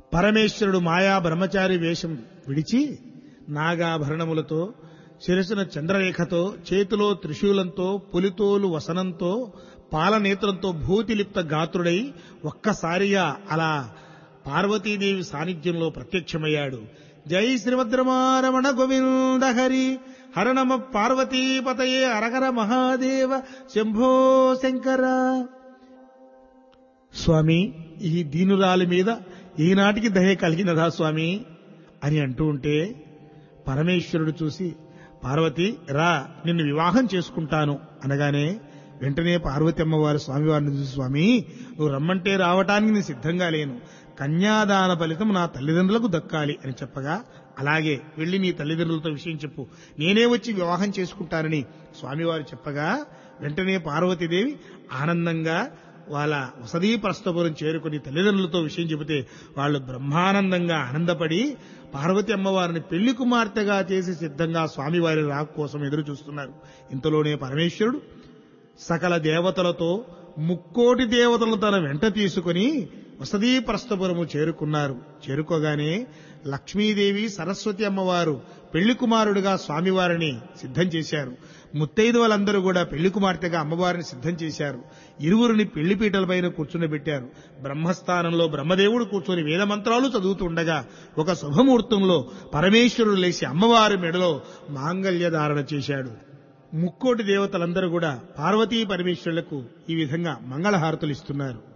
పరమేశ్వరుడు మాయా బ్రహ్మచారి వేషం విడిచి నాగాభరణములతో శిరసున చంద్రరేఖతో చేతిలో త్రిశూలంతో పులితోలు వసనంతో పాలనేత్రంతో భూతిలిప్త గాత్రుడై ఒక్కసారిగా అలా పార్వతీదేవి సాన్నిధ్యంలో ప్రత్యక్షమయ్యాడు జై శ్రీభద్రమారమణ గోవింద హరి హరణమ పార్వతీపతయే అరగర మహాదేవ శంభో శంకర స్వామి ఈ దీనురాలి మీద ఈనాటికి దయ కలిగినదా స్వామి అని అంటూ ఉంటే పరమేశ్వరుడు చూసి పార్వతి రా నిన్ను వివాహం చేసుకుంటాను అనగానే వెంటనే పార్వతి అమ్మవారు స్వామివారిని చూసి స్వామి నువ్వు రమ్మంటే రావటానికి నేను సిద్ధంగా లేను కన్యాదాన ఫలితం నా తల్లిదండ్రులకు దక్కాలి అని చెప్పగా అలాగే వెళ్లి నీ తల్లిదండ్రులతో విషయం చెప్పు నేనే వచ్చి వివాహం చేసుకుంటానని స్వామివారు చెప్పగా వెంటనే పార్వతీదేవి ఆనందంగా వాళ్ళ వసతీ ప్రస్తపురం చేరుకుని తల్లిదండ్రులతో విషయం చెబితే వాళ్ళు బ్రహ్మానందంగా ఆనందపడి పార్వతి అమ్మవారిని పెళ్లి కుమార్తెగా చేసి సిద్ధంగా స్వామివారి రాకు కోసం ఎదురు చూస్తున్నారు ఇంతలోనే పరమేశ్వరుడు సకల దేవతలతో ముక్కోటి దేవతలను తన వెంట తీసుకుని వసతీ ప్రస్థపురము చేరుకున్నారు చేరుకోగానే లక్ష్మీదేవి సరస్వతి అమ్మవారు పెళ్లి కుమారుడిగా స్వామివారిని సిద్ధం చేశారు ముత్తైదువులందరూ కూడా పెళ్లి కుమార్తెగా అమ్మవారిని సిద్ధం చేశారు ఇరువురిని పెళ్లి పీటలపైన కూర్చుండబెట్టారు బ్రహ్మస్థానంలో బ్రహ్మదేవుడు కూర్చొని వేదమంత్రాలు చదువుతుండగా ఒక శుభముహూర్తంలో పరమేశ్వరుడు లేచి అమ్మవారి మెడలో మాంగల్య ధారణ చేశాడు ముక్కోటి దేవతలందరూ కూడా పార్వతీ పరమేశ్వరులకు ఈ విధంగా మంగళహారతులు ఇస్తున్నారు